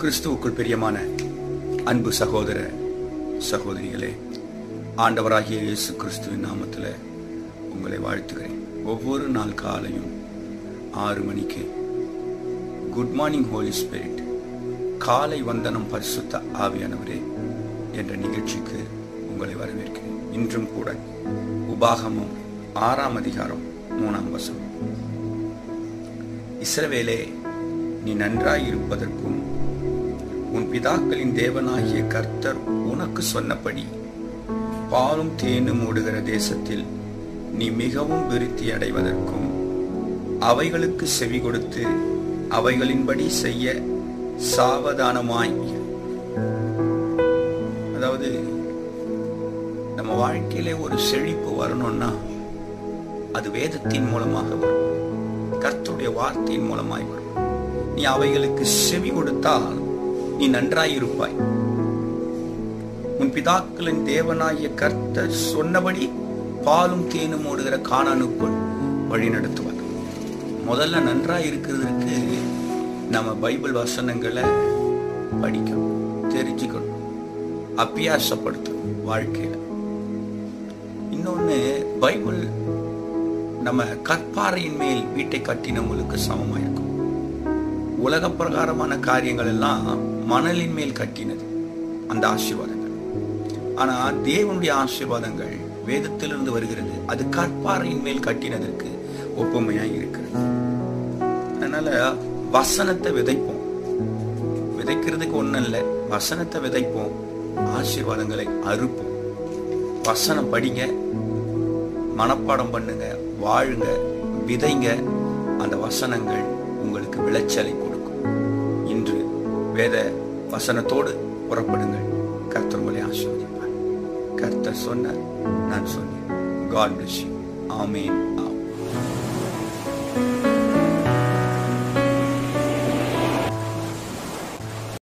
கிறிஸ்துவுக்குள் பிரியமான அன்பு சகோதர சகோதரிகளே ஆண்டவராகிய இயேசு கிறிஸ்துவின் நாமத்தில் உங்களை வாழ்த்துகிறேன் ஒவ்வொரு நாள் காலையும் ஆறு மணிக்கு குட் மார்னிங் ஹோலி ஸ்பிரிட் காலை வந்தனம் பரிசுத்த ஆவியானவரே என்ற நிகழ்ச்சிக்கு உங்களை வரவேற்கிறேன் இன்றும் கூட உபாகமம் ஆறாம் அதிகாரம் மூணாம் வசனம் இஸ்ரவேலே நீ நன்றாய் இருப்பதற்கும் உன் பிதாக்களின் தேவனாகிய கர்த்தர் உனக்கு சொன்னபடி பாலும் தேனும் ஓடுகிற தேசத்தில் நீ மிகவும் விருத்தி அடைவதற்கும் அவைகளுக்கு செவி கொடுத்து அவைகளின்படி செய்ய சாவதானமாய் இரு. அதாவது நம்ம வாழ்க்கையிலே ஒரு செழிப்பு வரணும்னா அது வேதத்தின் மூலமாக வரும் கர்த்தருடைய வார்த்தையின் மூலமாய் வரும் நீ அவைகளுக்கு செவி கொடுத்தால் நீ நன்றாயிருப்பாய் உன் பிதாக்களின் தேவனாகிய கர்த்தர் சொன்னபடி பாலும் தேனும் ஓடுகிற காணானுக்குள் வழி நடத்துவார் முதல்ல நன்றாய் இருக்கிறதுக்கு நம்ம பைபிள் வசனங்களை படிக்கணும் தெரிஞ்சுக்கணும் அபியாசப்படுத்தணும் வாழ்க்கையில இன்னொன்னு பைபிள் நம்ம கற்பாறையின் மேல் வீட்டை கட்டினவங்களுக்கு சமமா இருக்கும் உலக பிரகாரமான காரியங்கள் எல்லாம் மணலின் மேல் கட்டினது அந்த ஆசீர்வாதங்கள் ஆனா தேவனுடைய ஆசீர்வாதங்கள் வேதத்திலிருந்து வருகிறது அது கற்பாறையின் மேல் கட்டினதற்கு ஒப்புமையா இருக்கிறது அதனால வசனத்தை விதைப்போம் விதைக்கிறதுக்கு ஒண்ணும் இல்லை வசனத்தை விதைப்போம் ஆசீர்வாதங்களை அறுப்போம் வசனம் படிங்க மனப்பாடம் பண்ணுங்க வாழுங்க விதைங்க அந்த வசனங்கள் உங்களுக்கு விளைச்சலை கொடுக்கும் இன்று வேத வசனத்தோடு புறப்படுங்கள் கர்த்தர் உங்களை ஆசீர்வதிப்பார் கர்த்தர் சொன்னார் நான் சொன்னேன் காட் பிளஸ் யூ ஆமேன் ஆம்